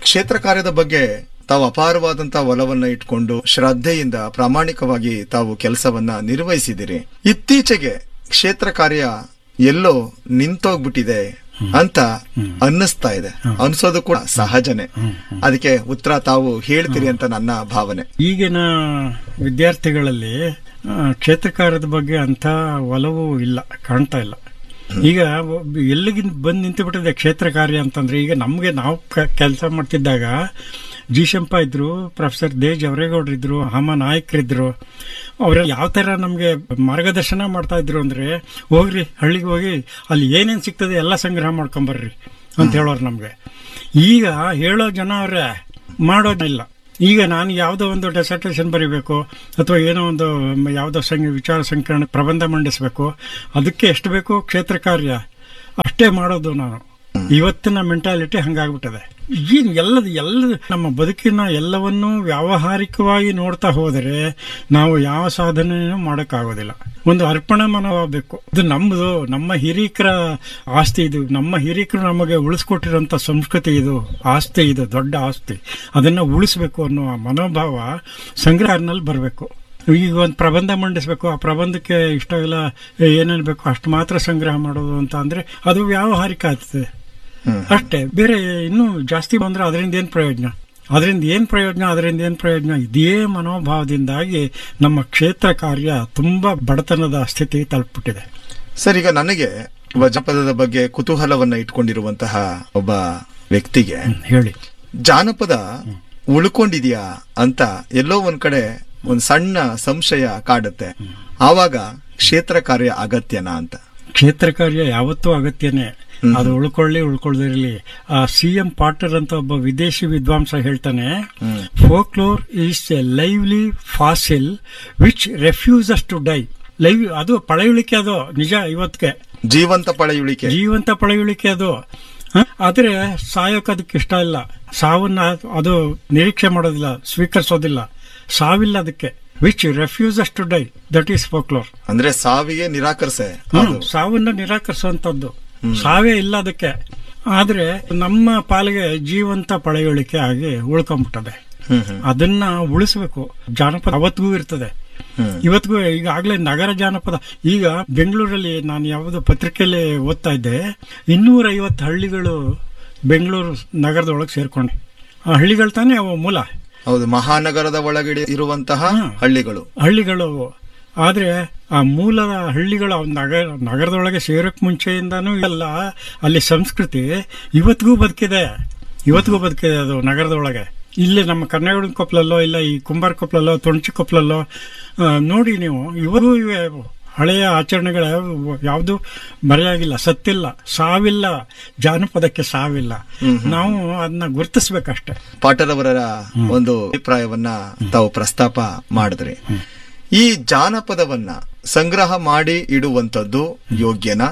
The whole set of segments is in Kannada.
ಕ್ಷೇತ್ರ ಕಾರ್ಯದ ಬಗ್ಗೆ ತಾವು ಅಪಾರವಾದಂತಹ ಒಲವನ್ನ ಇಟ್ಕೊಂಡು ಶ್ರದ್ಧೆಯಿಂದ ಪ್ರಾಮಾಣಿಕವಾಗಿ ತಾವು ಕೆಲಸವನ್ನ ನಿರ್ವಹಿಸಿದಿರಿ ಇತ್ತೀಚೆಗೆ ಕ್ಷೇತ್ರ ಕಾರ್ಯ ಎಲ್ಲೋ ನಿಂತೋಗ್ಬಿಟ್ಟಿದೆ ಅಂತ ಅನ್ನಿಸ್ತಾ ಇದೆ ಅನ್ಸೋದು ಕೂಡ ಸಹಜನೆ ಅದಕ್ಕೆ ಉತ್ತರ ತಾವು ಹೇಳ್ತೀರಿ ಅಂತ ನನ್ನ ಭಾವನೆ ಈಗಿನ ವಿದ್ಯಾರ್ಥಿಗಳಲ್ಲಿ ಆ, ಕ್ಷೇತ್ರ ಕಾರ್ಯದ ಬಗ್ಗೆ ಅಂತ ಒಲವು ಇಲ್ಲ ಕಾಣ್ತಾ ಇಲ್ಲ ಈಗ ಒಬ್ಬ- ಎಲ್ಲಿಗೆ ಬಂದು ನಿಂತು ಬಿಟ್ಟಿದೆ ಕ್ಷೇತ್ರ ಕಾರ್ಯ ಅಂತಂದ್ರೆ ಈಗ ನಮ್ಗೆ ನಾವು ಕೆಲಸ ಮಾಡ್ತಿದ್ದಾಗ ಜಿ ಶಂಪ ಇದ್ರು ಪ್ರೊಫೆಸರ್ ದೇ ಜವರೇಗೌಡ್ರು ಇದ್ರು ಹಮ ನಾಯಕರಿದ್ರು ಅವ್ರ ಯಾವ ತರ ನಮ್ಗೆ ಮಾರ್ಗದರ್ಶನ ಮಾಡ್ತಾ ಇದ್ರು ಅಂದ್ರೆ ಹೋಗ್ರಿ ಹಳ್ಳಿಗೆ ಹೋಗಿ ಅಲ್ಲಿ ಏನೇನ್ ಸಿಗ್ತದೆ ಎಲ್ಲ ಸಂಗ್ರಹ ಮಾಡ್ಕೊಂಬರ್ರಿ ಅಂತ ಹೇಳೋರು ನಮ್ಗೆ ಈಗ ಹೇಳೋ ಜನ ಅವ್ರೆ ಮಾಡೋದಿಲ್ಲ ಈಗ ನಾನು ಯಾವುದೋ ಒಂದು ಡೆಸರ್ಟೇಷನ್ ಬರೀಬೇಕು ಅಥವಾ ಏನೋ ಒಂದು ಮ್, ಯಾವುದೋ ಸಂಘ ವಿಚಾರ ಸಂಕಿರಣ ಪ್ರಬಂಧ ಮಂಡಿಸಬೇಕು ಅದಕ್ಕೆ ಎಷ್ಟು ಬೇಕು ಕ್ಷೇತ್ರ ಕಾರ್ಯ ಅಷ್ಟೇ ಮಾಡೋದು ನಾನು ಇವತ್ತಿನ ಮೆಂಟಾಲಿಟಿ ಹಂಗಾಗ್ಬಿಟ್ಟದೆ ಏನ್ ಎಲ್ಲದ ಎಲ್ಲ ನಮ್ಮ ಬದುಕಿನ ಎಲ್ಲವನ್ನೂ ವ್ಯಾವಹಾರಿಕವಾಗಿ ನೋಡ್ತಾ ಹೋದರೆ ನಾವು ಯಾವ ಸಾಧನೆಯೂ ಮಾಡೋಕ್ಕಾಗೋದಿಲ್ಲ ಒಂದು ಅರ್ಪಣೆ ಮನೋಭಾವ ಬೇಕು ಇದು ನಮ್ಮದು ನಮ್ಮ ಹಿರೀಕರ ಆಸ್ತಿ ಇದು ನಮ್ಮ ಹಿರೀಕರು ನಮಗೆ ಉಳಿಸ್ಕೊಟ್ಟಿರೋಂಥ ಸಂಸ್ಕೃತಿ ಇದು ಆಸ್ತಿ ಇದು ದೊಡ್ಡ ಆಸ್ತಿ ಅದನ್ನ ಉಳಿಸ್ಬೇಕು ಅನ್ನೋ ಮನೋಭಾವ ಸಂಗ್ರಹನಲ್ಲಿ ಬರಬೇಕು ಈಗ ಒಂದು ಪ್ರಬಂಧ ಮಂಡಿಸಬೇಕು ಆ ಪ್ರಬಂಧಕ್ಕೆ ಇಷ್ಟೆಲ್ಲ ಏನೇನು ಬೇಕು ಅಷ್ಟು ಮಾತ್ರ ಸಂಗ್ರಹ ಮಾಡೋದು ಅಂತ ಅಂದ್ರೆ ಅದು ವ್ಯಾವಹಾರಿಕ ಆಗ್ತದೆ ಅಷ್ಟೇ ಬೇರೆ ಇನ್ನೂ ಜಾಸ್ತಿ ಬಂದ್ರೆ ಅದರಿಂದ ಏನ್ ಪ್ರಯೋಜನ ಅದರಿಂದ ಏನ್ ಪ್ರಯೋಜನ ಅದರಿಂದ ಏನ್ ಪ್ರಯೋಜನ ಇದೇ ಮನೋಭಾವದಿಂದಾಗಿ ನಮ್ಮ ಕ್ಷೇತ್ರ ಕಾರ್ಯ ತುಂಬಾ ಬಡತನದ ಸ್ಥಿತಿ ತಲುಪಿಬಿಟ್ಟಿದೆ ಸರ್ ಈಗ ನನಗೆ ಒಬ್ಬ ಜನಪದದ ಬಗ್ಗೆ ಕುತೂಹಲವನ್ನ ಇಟ್ಕೊಂಡಿರುವಂತಹ ಒಬ್ಬ ವ್ಯಕ್ತಿಗೆ ಹೇಳಿ ಜಾನಪದ ಉಳ್ಕೊಂಡಿದ್ಯಾ ಅಂತ ಎಲ್ಲೋ ಒಂದ್ ಕಡೆ ಒಂದ್ ಸಣ್ಣ ಸಂಶಯ ಕಾಡುತ್ತೆ ಆವಾಗ ಕ್ಷೇತ್ರ ಕಾರ್ಯ ಅಗತ್ಯನಾ ಅಂತ ಕ್ಷೇತ್ರ ಕಾರ್ಯ ಯಾವತ್ತೂ ಅಗತ್ಯನೇ ಅದು ಉಳ್ಕೊಳ್ಳಿ ಉಳ್ಕೊಳ್ಳದಿರಲಿ ಆ ಸಿ ಎಂ ಪಾಟರ್ ಅಂತ ಒಬ್ಬ ವಿದೇಶಿ ವಿದ್ವಾಂಸ ಹೇಳ್ತಾನೆ folklore is a lively fossil which refuses to die live ಅದು ಪಳೆಯುಳಿಕೆ ಅದು ನಿಜ ಇವತ್ತಿಗೆ ಜೀವಂತ ಪಳೆಯುಳಿಕೆ ಜೀವಂತ ಪಳೆಯುಳಿಕೆ ಅದು ಹ? ಆದ್ರೆ ಸಾಯೋಕ್ ಅದಕ್ಕೆ ಇಷ್ಟ ಇಲ್ಲ ಸಾವನ್ನ ಅದು ನಿರೀಕ್ಷೆ ಮಾಡೋದಿಲ್ಲ ಸ್ವೀಕರಿಸೋದಿಲ್ಲ ಸಾವಿಲ್ಲ ಅದಕ್ಕೆ which refuses to die that is folklore ಅಂದ್ರೆ ಸಾವಿಗೆ ನಿರಾಕರಿಸೆ ಹ್ಮ್, ಅದು ಸಾವನ್ನ ನಿರಾಕರಿಸುವಂತದ್ದು ಸಾವೇ ಇಲ್ಲ ಅದಕ್ಕೆ ಆದ್ರೆ ನಮ್ಮ ಪಾಲಿಗೆ ಜೀವಂತ ಪಳೆಯುಳಿಕೆ ಆಗಿ ಉಳ್ಕೊಂಡ್ಬಿಟ್ಟದೆ ಹ್ಮ್ ಹ್ಮ್ ಅದನ್ನ ಉಳಿಸ್ಬೇಕು ಜಾನಪದ ಅವತ್ತಿಗೂ ಇರ್ತದೆ ಇವತ್ತಿಗೂ ಈಗಾಗಲೇ ನಗರ ಜಾನಪದ ಈಗ ಬೆಂಗಳೂರಲ್ಲಿ ನಾನು ಯಾವುದೋ ಪತ್ರಿಕೆಯಲ್ಲಿ ಓದ್ತಾ ಇದ್ದೆ ಇನ್ನೂರ ಐವತ್ತು ಹಳ್ಳಿಗಳು ಬೆಂಗಳೂರು ನಗರದೊಳಗೆ ಸೇರ್ಕೊಂಡೆ ಆ ಹಳ್ಳಿಗಳು ತಾನೇ ಅವು ಮೂಲ ಹೌದು ಮಹಾನಗರದ ಒಳಗಡೆ ಇರುವಂತಹ ಹ್ಮ್. ಹಳ್ಳಿಗಳು ಹಳ್ಳಿಗಳು ಆದ್ರೆ ಆ ಮೂಲದ ಹಳ್ಳಿಗಳು ಅವ್ ನಗರ ನಗರದೊಳಗೆ ಸೇರೋಕ್ ಮುಂಚೆಯಿಂದಾನು ಎಲ್ಲ ಅಲ್ಲಿ ಸಂಸ್ಕೃತಿ ಇವತ್ತಿಗೂ ಬದುಕಿದೆ ಇವತ್ತಿಗೂ ಬದುಕಿದೆ ಅದು ನಗರದೊಳಗೆ ಇಲ್ಲಿ ನಮ್ಮ ಕನ್ನಡ ಕೊಪ್ಪಲಲ್ಲೋ ಇಲ್ಲ ಈ ಕುಂಬಾರ ಕೊಪ್ಪಲಲ್ಲೋ ತೊಣಚಿ ಕೊಪ್ಪಲಲ್ಲೋ ಆ, ನೋಡಿ ನೀವು ಇವರು ಇವೆ ಹಳೆಯ ಆಚರಣೆಗಳ ಯಾವುದು ಮರೆಯಾಗಿಲ್ಲ ಸತ್ತಿಲ್ಲ ಸಾವಿಲ್ಲ ಜಾನಪದಕ್ಕೆ ಸಾವಿಲ್ಲ ನಾವು ಅದನ್ನ ಗುರುತಿಸ್ಬೇಕಷ್ಟೆ ಪಾಟರ್ ಅವರ ಒಂದು ಅಭಿಪ್ರಾಯವನ್ನ ತಾವು ಪ್ರಸ್ತಾಪ ಮಾಡಿದ್ರಿ ಈ ಜಾನಪದವನ್ನ ಸಂಗ್ರಹ ಮಾಡಿ ಇಡುವಂತದ್ದು ಯೋಗ್ಯನಾ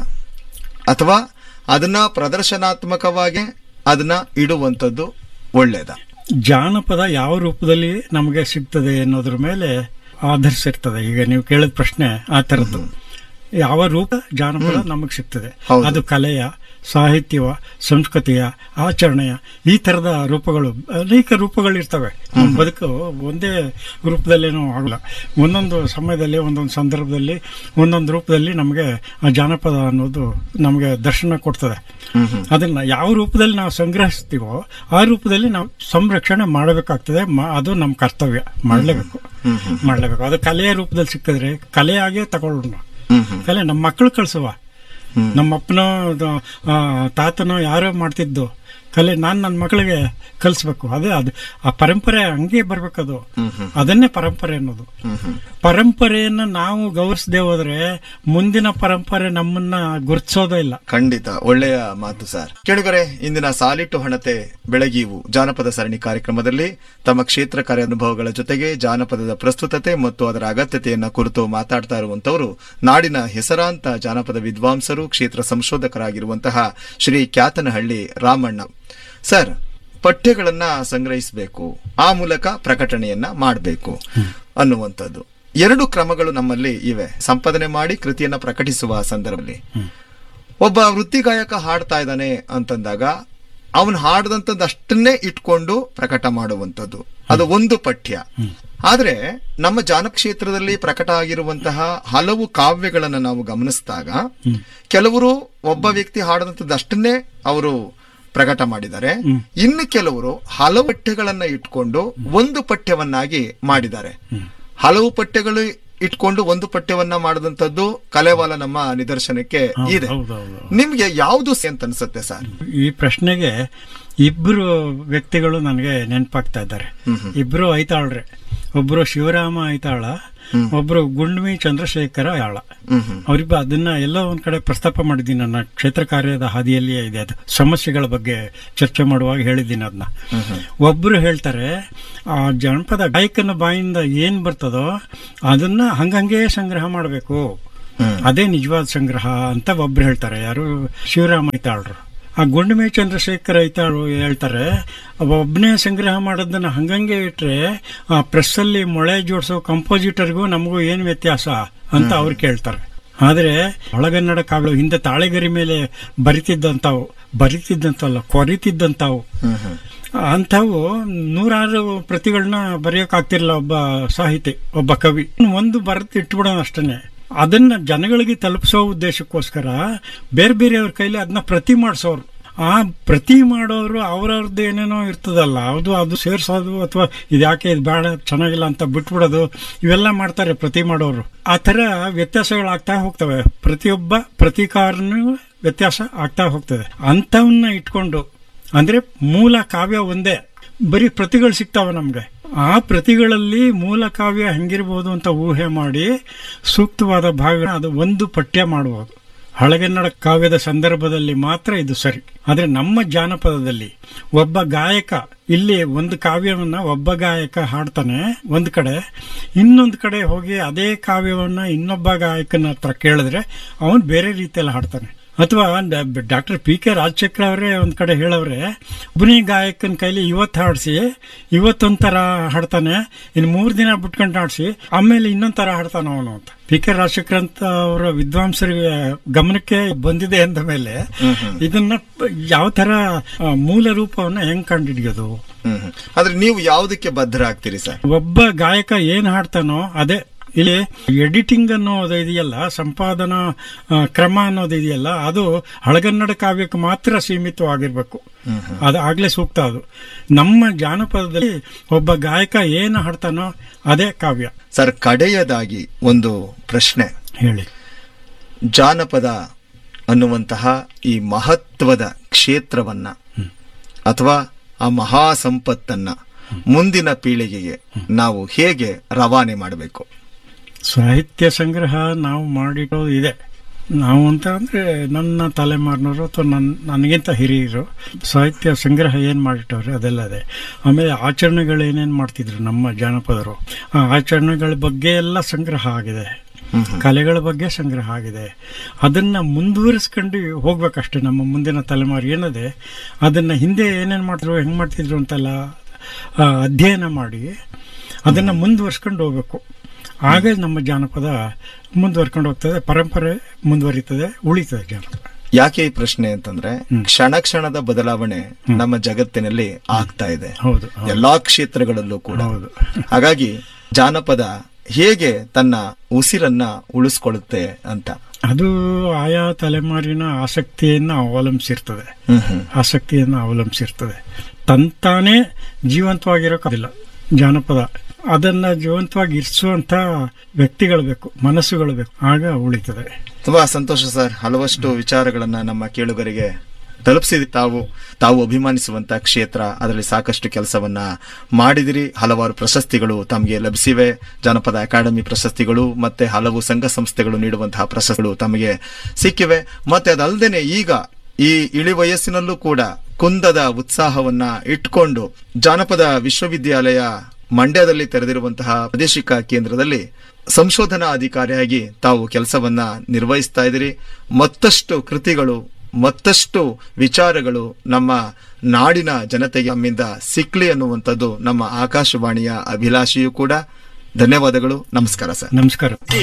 ಅಥವಾ ಅದನ್ನ ಪ್ರದರ್ಶನಾತ್ಮಕವಾಗಿ ಅದನ್ನ ಇಡುವಂತದ್ದು ಒಳ್ಳೇದ ಜಾನಪದ ಯಾವ ರೂಪದಲ್ಲಿ ನಮಗೆ ಸಿಗ್ತದೆ ಅನ್ನೋದ್ರ ಮೇಲೆ ಆಧರಿಸಿರ್ತದೆ ಈಗ ನೀವು ಕೇಳಿದ ಪ್ರಶ್ನೆ ಆ ತರದ್ದು ಯಾವ ರೂಪ ಜಾನಪದ ನಮಗೆ ಸಿಗ್ತದೆ ಹೌದು. ಅದು ಕಲೆಯ ಸಾಹಿತ್ಯವ ಸಂಸ್ಕೃತಿಯ ಆಚರಣೆಯ ಈ ತರದ ರೂಪಗಳು ಅನೇಕ ರೂಪಗಳಿರ್ತವೆ ನಮ್ಮ ಬದುಕು ಒಂದೇ ರೂಪದಲ್ಲೇನೂ ಆಗಲ್ಲ ಒಂದೊಂದು ಸಮಯದಲ್ಲಿ ಒಂದೊಂದು ಸಂದರ್ಭದಲ್ಲಿ ಒಂದೊಂದು ರೂಪದಲ್ಲಿ ನಮಗೆ ಆ ಜಾನಪದ ಅನ್ನೋದು ನಮಗೆ ದರ್ಶನ ಕೊಡ್ತದೆ ಅದನ್ನ ಯಾವ ರೂಪದಲ್ಲಿ ನಾವು ಸಂಗ್ರಹಿಸ್ತೀವೋ ಆ ರೂಪದಲ್ಲಿ ನಾವು ಸಂರಕ್ಷಣೆ ಮಾಡಬೇಕಾಗ್ತದೆ ಮ- ಅದು ನಮ್ಮ ಕರ್ತವ್ಯ ಮಾಡಲೇಬೇಕು ಮಾಡಲೇಬೇಕು ಅದು ಕಲೆಯ ರೂಪದಲ್ಲಿ ಸಿಕ್ಕಿದ್ರೆ ಕಲೆಯಾಗೇ ತಗೊಳ್ಳೋಣ ಕಲೆ ನಮ್ಮ ಮಕ್ಕಳು ಕಳಿಸುವ ನಮ್ಮ ಅಪ್ಪನೋ ಅದು, ಆ, ತಾತನೋ ಯಾರೋ ಮಾಡ್ತಿದ್ದು ಕಲೆ ನಾನು ನನ್ನ ಮಕ್ಕಳಿಗೆ ಕಲಿಸ್ಬೇಕು ಅದೇ ಅದು ಆ ಪರಂಪರೆ ಹಂಗೆ ಬರ್ಬೇಕದು ಅದನ್ನೇ ಪರಂಪರೆ ಅನ್ನೋದು ಪರಂಪರೆಯನ್ನ ನಾವು ಗೌರವಿಸದೆ ಹೋದ್ರೆ ಮುಂದಿನ ಪರಂಪರೆ ನಮ್ಮನ್ನ ಗುರುತಿಸೋದೇ ಇಲ್ಲ ಖಂಡಿತ ಒಳ್ಳೆಯ ಮಾತು ಸರ್ ಕೇಳುಗರೆ ಇಂದಿನ ಸಾಲಿಟ್ಟು ಹಣತೆ ಬೆಳಗೀವು ಜಾನಪದ ಸರಣಿ ಕಾರ್ಯಕ್ರಮದಲ್ಲಿ ತಮ್ಮ ಕ್ಷೇತ್ರ ಕಾರ್ಯ ಅನುಭವಗಳ ಜೊತೆಗೆ ಜಾನಪದದ ಪ್ರಸ್ತುತತೆ ಮತ್ತು ಅದರ ಅಗತ್ಯತೆಯನ್ನ ಕುರಿತು ಮಾತಾಡ್ತಾ ಇರುವಂತವರು ನಾಡಿನ ಹೆಸರಾಂತ ಜಾನಪದ ವಿದ್ವಾಂಸರು ಕ್ಷೇತ್ರ ಸಂಶೋಧಕರಾಗಿರುವಂತಹ ಶ್ರೀ ಕ್ಯಾತನಹಳ್ಳಿ ರಾಮಣ್ಣ ಸರ್ ಪಠ್ಯಗಳನ್ನ ಸಂಗ್ರಹಿಸಬೇಕು ಆ ಮೂಲಕ ಪ್ರಕಟಣೆಯನ್ನ ಮಾಡಬೇಕು ಅನ್ನುವಂಥದ್ದು ಎರಡು ಕ್ರಮಗಳು ನಮ್ಮಲ್ಲಿ ಇವೆ ಸಂಪಾದನೆ ಮಾಡಿ ಕೃತಿಯನ್ನ ಪ್ರಕಟಿಸುವ ಸಂದರ್ಭದಲ್ಲಿ ಒಬ್ಬ ವೃತ್ತಿಗಾಯಕ ಹಾಡ್ತಾ ಇದ್ದಾನೆ ಅಂತಂದಾಗ ಅವನು ಹಾಡದಂತದ್ದು ಅಷ್ಟನ್ನೇ ಇಟ್ಕೊಂಡು ಪ್ರಕಟ ಮಾಡುವಂತದ್ದು ಅದು ಒಂದು ಪಠ್ಯ ಆದ್ರೆ ನಮ್ಮ ಜಾನ ಕ್ಷೇತ್ರದಲ್ಲಿ ಪ್ರಕಟ ಆಗಿರುವಂತಹ ಹಲವು ಕಾವ್ಯಗಳನ್ನ ನಾವು ಗಮನಿಸಿದಾಗ ಕೆಲವರು ಒಬ್ಬ ವ್ಯಕ್ತಿ ಹಾಡದಂತದ್ದು ಅಷ್ಟನ್ನೇ ಅವರು ಪ್ರಕಟ ಮಾಡಿದ್ದಾರೆ ಇನ್ನು ಕೆಲವರು ಹಲವು ಪಠ್ಯಗಳನ್ನ ಇಟ್ಕೊಂಡು ಒಂದು ಪಠ್ಯವನ್ನಾಗಿ ಮಾಡಿದ್ದಾರೆ ಹಲವು ಪಠ್ಯಗಳು ಇಟ್ಕೊಂಡು ಒಂದು ಪಠ್ಯವನ್ನ ಮಾಡಿದಂತದ್ದು ಕಲೆವಾಲ ನಮ್ಮ ನಿದರ್ಶನಕ್ಕೆ ಇದೆ ಹೌದೌದು ನಿಮ್ಗೆ ಯಾವುದು ಅಂತ ಅನ್ಸುತ್ತೆ ಸರ್ ಈ ಪ್ರಶ್ನೆಗೆ ಇಬ್ರು ವ್ಯಕ್ತಿಗಳು ನನಗೆ ನೆನಪಾಗ್ತಾ ಇದ್ದಾರೆ ಇಬ್ರು ಐತಾಳ್ರೆ ಒಬ್ರು ಶಿವರಾಮ ಐತಾಳ ಒಬ್ರು ಗುಂಡ್ಮಿ ಚಂದ್ರಶೇಖರ ಆಳ ಹ್ಮ್ ಹ್ಮ್ ಅವರಿಬ್ಬ ಅದನ್ನ ಎಲ್ಲೋ ಒಂದ್ ಕಡೆ ಪ್ರಸ್ತಾಪ ಮಾಡಿದ್ದೀನಿ ನನ್ನ ಕ್ಷೇತ್ರ ಕಾರ್ಯದ ಹಾದಿಯಲ್ಲಿಯೇ ಇದೆ ಅದು ಸಮಸ್ಯೆಗಳ ಬಗ್ಗೆ ಚರ್ಚೆ ಮಾಡುವಾಗ ಹೇಳಿದ್ದೀನಿ ಅದನ್ನ ಒಬ್ರು ಹೇಳ್ತಾರೆ ಆ ಜನಪದ ಗಾಯಕನ ಬಾಯಿಂದ ಏನ್ ಬರ್ತದೋ ಅದನ್ನ ಹಂಗಂಗೆ ಸಂಗ್ರಹ ಮಾಡಬೇಕು ಹ್ಮ್. ಅದೇ ನಿಜವಾದ ಸಂಗ್ರಹ ಅಂತ ಒಬ್ರು ಹೇಳ್ತಾರೆ ಯಾರು ಶಿವರಾಮ ಐತಾಳ್ರು ಆ ಗುಂಡಮೆ ಚಂದ್ರಶೇಖರ್ ಐತಾಳು ಹೇಳ್ತಾರೆ ಒಬ್ಬನೇ ಸಂಗ್ರಹ ಮಾಡೋದನ್ನ ಹಂಗಂಗೆ ಇಟ್ರೆ ಆ ಪ್ರೆಸ್ ಅಲ್ಲಿ ಮೊಳೆ ಜೋಡಿಸೋ ಕಂಪೋಸಿಟರ್ಗೂ ನಮಗೂ ಏನ್ ವ್ಯತ್ಯಾಸ ಅಂತ ಅವ್ರು ಕೇಳ್ತಾರೆ ಆದ್ರೆ ಒಳಗನ್ನಡ ಕಾವ್ಯ ಹಿಂದೆ ತಾಳೆಗರಿ ಮೇಲೆ ಬರಿತಿದ್ದಂತಾವು ಬರಿತಿದ್ದಂತಲ್ಲ ಕೊರಿತಿದ್ದಂತಾವು ಹ್ಮ್ ಹ್ಮ್ ಅಂಥವು ನೂರಾರು ಪ್ರತಿಗಳನ್ನ ಬರೆಯೋಕ್ಕಾಗ್ತಿರ್ಲಿಲ್ಲ ಒಬ್ಬ ಸಾಹಿತಿ ಒಬ್ಬ ಕವಿ ಒಂದು ಬರೆದು ಇಟ್ಬಿಡೋಣ ಅಷ್ಟೇ ಅದನ್ನ ಜನಗಳಿಗೆ ತಲುಪಿಸೋ ಉದ್ದೇಶಕ್ಕೋಸ್ಕರ ಬೇರೆ ಬೇರೆಯವ್ರ ಕೈಲಿ ಅದನ್ನ ಪ್ರತಿ ಮಾಡಿಸೋರು ಆ ಪ್ರತಿ ಮಾಡೋರು ಅವ್ರವ್ರದ್ದು ಏನೇನೋ ಇರ್ತದಲ್ಲ ಅದು ಅದು ಸೇರ್ಸೋದು ಅಥವಾ ಇದ್ಯಾಕೆ ಇದು ಬೇಡ ಚೆನ್ನಾಗಿಲ್ಲ ಅಂತ ಬಿಟ್ಬಿಡೋದು ಇವೆಲ್ಲ ಮಾಡ್ತಾರೆ ಪ್ರತಿ ಮಾಡೋರು ಆ ಥರ ವ್ಯತ್ಯಾಸಗಳಾಗ್ತಾ ಹೋಗ್ತವೆ ಪ್ರತಿಯೊಬ್ಬ ಪ್ರತಿಕಾರನೂ ವ್ಯತ್ಯಾಸ ಆಗ್ತಾ ಹೋಗ್ತದೆ ಅಂಥವನ್ನ ಇಟ್ಕೊಂಡು ಅಂದ್ರೆ ಮೂಲ ಕಾವ್ಯ ಒಂದೇ ಬರೀ ಪ್ರತಿಗಳು ಸಿಗ್ತಾವೆ ನಮ್ಗೆ ಆ ಪ್ರತಿಗಳಲ್ಲಿ ಮೂಲ ಕಾವ್ಯ ಹೆಂಗಿರ್ಬೋದು ಅಂತ ಊಹೆ ಮಾಡಿ ಸೂಕ್ತವಾದ ಭಾಗ ಅದು ಒಂದು ಪಠ್ಯ ಮಾಡುವುದು ಹಳಗನ್ನಡ ಕಾವ್ಯದ ಸಂದರ್ಭದಲ್ಲಿ ಮಾತ್ರ ಇದು ಸರಿ ಆದ್ರೆ ನಮ್ಮ ಜಾನಪದದಲ್ಲಿ ಒಬ್ಬ ಗಾಯಕ ಇಲ್ಲಿ ಒಂದು ಕಾವ್ಯವನ್ನ ಒಬ್ಬ ಗಾಯಕ ಹಾಡ್ತಾನೆ ಒಂದ್ ಕಡೆ ಇನ್ನೊಂದು ಕಡೆ ಹೋಗಿ ಅದೇ ಕಾವ್ಯವನ್ನ ಇನ್ನೊಬ್ಬ ಗಾಯಕನ ಹತ್ರ ಕೇಳಿದ್ರೆ ಅವನು ಬೇರೆ ರೀತಿಯಲ್ಲಿ ಹಾಡ್ತಾನೆ ಅಥವಾ ಡಾಕ್ಟರ್ ಪಿ ಕೆ ರಾಜಶೇಖರ ಅವರೇ ಒಂದ್ ಕಡೆ ಹೇಳವ್ರೆ ಒಬ್ಬನೇ ಗಾಯಕನ ಕೈಲಿ ಇವತ್ತು ಹಾಡಿಸಿ ಇವತ್ತೊಂಥರ ಹಾಡ್ತಾನೆ ಇನ್ನು ಮೂರ್ ದಿನ ಬಿಟ್ಕೊಂಡು ಹಾಡಿಸಿ ಆಮೇಲೆ ಇನ್ನೊಂದ್ ತರ ಹಾಡ್ತಾನ ಅವನು ಅಂತ ಪಿ ಕೆ ರಾಜಶೇಖರ್ ಅಂತ ಅವರ ವಿದ್ವಾಂಸರಿಗೆ ಗಮನಕ್ಕೆ ಬಂದಿದೆ ಅಂದ ಮೇಲೆ ಇದನ್ನ ಯಾವ ತರ ಆ, ಮೂಲ ರೂಪವನ್ನ ಹೆಂಗ್ ಕಂಡುಹಿಡಿಯೋದು ಹ್ಮ್ ಹ್ಮ್. ಆದ್ರೆ ನೀವು ಯಾವುದಕ್ಕೆ ಬದ್ಧರಾಗ್ತೀರಿ ಸರ್ ಒಬ್ಬ ಗಾಯಕ ಏನ್ ಹಾಡ್ತಾನೋ ಅದೇ ಇಲ್ಲಿ ಎಡಿಟಿಂಗ್ ಅನ್ನೋದು ಇದೆಯಲ್ಲ ಸಂಪಾದನಾ ಆ, ಕ್ರಮ ಅನ್ನೋದು ಇದೆಯಲ್ಲ ಅದು ಹಳಗನ್ನಡ ಕಾವ್ಯಕ್ಕೆ ಮಾತ್ರ ಸೀಮಿತವಾಗಿರ್ಬೇಕು ಅದು ಆಗ್ಲೇ ಸೂಕ್ತ ಅದು ನಮ್ಮ ಜಾನಪದದಲ್ಲಿ ಒಬ್ಬ ಗಾಯಕ ಏನು ಹಾಡ್ತಾನೋ ಅದೇ ಕಾವ್ಯ ಸರ್ ಕಡೆಯದಾಗಿ ಒಂದು ಪ್ರಶ್ನೆ ಹೇಳಿ ಜಾನಪದ ಅನ್ನುವಂತಹ ಈ ಮಹತ್ವದ ಕ್ಷೇತ್ರವನ್ನ ಅಥವಾ ಆ ಮಹಾ ಸಂಪತ್ತನ್ನ ಮುಂದಿನ ಪೀಳಿಗೆಗೆ ನಾವು ಹೇಗೆ ರವಾನೆ ಮಾಡಬೇಕು ಸಾಹಿತ್ಯ ಸಂಗ್ರಹ ನಾವು ಮಾಡಿರೋದು ಇದೆ ನಾವು ಅಂತ ಅಂದ್ರೆ ನನ್ನ ತಲೆಮಾರಿನವರು ಅಥವಾ ನನ್ನ ನನಗಿಂತ ಹಿರಿಯರು ಸಾಹಿತ್ಯ ಸಂಗ್ರಹ ಏನು ಮಾಡಿಟ್ಟವ್ರೆ ಅದೆಲ್ಲ ಇದೆ ಆಮೇಲೆ ಆಚರಣೆಗಳು ಏನೇನು ಮಾಡ್ತಿದ್ರು ನಮ್ಮ ಜಾನಪದರು ಆ ಆಚರಣೆಗಳ ಬಗ್ಗೆ ಎಲ್ಲ ಸಂಗ್ರಹ ಆಗಿದೆ ಕಲೆಗಳ ಬಗ್ಗೆ ಸಂಗ್ರಹ ಆಗಿದೆ ಅದನ್ನ ಮುಂದುವರಿಸ್ಕೊಂಡು ಹೋಗ್ಬೇಕಷ್ಟೇ ನಮ್ಮ ಮುಂದಿನ ತಲೆಮಾರು ಏನದೆ ಅದನ್ನ ಹಿಂದೆ ಏನೇನು ಮಾಡ್ತಿದ್ರು ಹೆಂಗ್ ಮಾಡ್ತಿದ್ರು ಅಂತೆಲ್ಲ ಆ, ಅಧ್ಯಯನ ಮಾಡಿ ಅದನ್ನ ಮುಂದುವರ್ಸ್ಕೊಂಡು ಹೋಗ್ಬೇಕು ಆಗ ನಮ್ಮ ಜಾನಪದ ಮುಂದುವರ್ಕೊಂಡು ಹೋಗ್ತದೆ ಪರಂಪರೆ ಮುಂದುವರಿತದೆ ಉಳಿತದೆ ಜಾನಪದ ಯಾಕೆ ಈ ಪ್ರಶ್ನೆ ಅಂತಂದ್ರೆ ಕ್ಷಣ ಕ್ಷಣದ ಬದಲಾವಣೆ ನಮ್ಮ ಜಗತ್ತಿನಲ್ಲಿ ಆಗ್ತಾ ಇದೆ ಹೌದು ಎಲ್ಲಾ ಕ್ಷೇತ್ರಗಳಲ್ಲೂ ಕೂಡ ಹೌದು ಹಾಗಾಗಿ ಜಾನಪದ ಹೇಗೆ ತನ್ನ ಉಸಿರನ್ನ ಉಳಿಸ್ಕೊಳ್ಳುತ್ತೆ ಅಂತ ಅದು ಆಯಾ ತಲೆಮಾರಿನ ಆಸಕ್ತಿಯನ್ನ ಅವಲಂಬಿಸಿರ್ತದೆ ಹ್ಮ್ ಹ್ಮ್ ಆಸಕ್ತಿಯನ್ನು ಅವಲಂಬಿಸಿರ್ತದೆ ತಂತಾನೇ ಜೀವಂತವಾಗಿರೋಕ್ಕಾಗಿಲ್ಲ ಜಾನಪದ ಅದನ್ನ ಜೀವಂತವಾಗಿ ಇರಿಸುವಂತ ವ್ಯಕ್ತಿಗಳು ಬೇಕು ಮನಸ್ಸುಗಳು ಬೇಕು ಆಗ ಉಳಿತದೆ ತುಂಬಾ ಸಂತೋಷ ಸರ್ ಹಲವಷ್ಟು ವಿಚಾರಗಳನ್ನ ನಮ್ಮ ಕೇಳುಗರಿಗೆ ತಲುಪಿಸಿದ ತಾವು ತಾವು ಅಭಿಮಾನಿಸುವಂತ ಕ್ಷೇತ್ರ ಅದರಲ್ಲಿ ಸಾಕಷ್ಟು ಕೆಲಸವನ್ನ ಮಾಡಿದಿರಿ ಹಲವಾರು ಪ್ರಶಸ್ತಿಗಳು ತಮಗೆ ಲಭಿಸಿವೆ ಜಾನಪದ ಅಕಾಡೆಮಿ ಪ್ರಶಸ್ತಿಗಳು ಮತ್ತೆ ಹಲವು ಸಂಘ ಸಂಸ್ಥೆಗಳು ನೀಡುವಂತಹ ಪ್ರಶಸ್ತಿಗಳು ತಮಗೆ ಸಿಕ್ಕಿವೆ ಮತ್ತೆ ಅದಲ್ಲದೆ ಈಗ ಈ ಇಳಿ ವಯಸ್ಸಿನಲ್ಲೂ ಕೂಡ ಕುಂದದ ಉತ್ಸಾಹವನ್ನ ಇಟ್ಕೊಂಡು ಜಾನಪದ ವಿಶ್ವವಿದ್ಯಾಲಯ ಮಂಡ್ಯದಲ್ಲಿ ತೆರೆದಿರುವಂತಹ ಪ್ರಾದೇಶಿಕ ಕೇಂದ್ರದಲ್ಲಿ ಸಂಶೋಧನಾ ಅಧಿಕಾರಿಯಾಗಿ ತಾವು ಕೆಲಸವನ್ನ ನಿರ್ವಹಿಸ್ತಾ ಇದ್ದೀರಿ ಮತ್ತಷ್ಟು ಕೃತಿಗಳು ಮತ್ತಷ್ಟು ವಿಚಾರಗಳು ನಮ್ಮ ನಾಡಿನ ಜನತೆಗೆ ನಮ್ಮಿಂದ ಸಿಕ್ಲಿ ಅನ್ನುವಂಥದ್ದು ನಮ್ಮ ಆಕಾಶವಾಣಿಯ ಅಭಿಲಾಷೆಯೂ ಕೂಡ ಧನ್ಯವಾದಗಳು ನಮಸ್ಕಾರ ಸರ್ ನಮಸ್ಕಾರ ಈ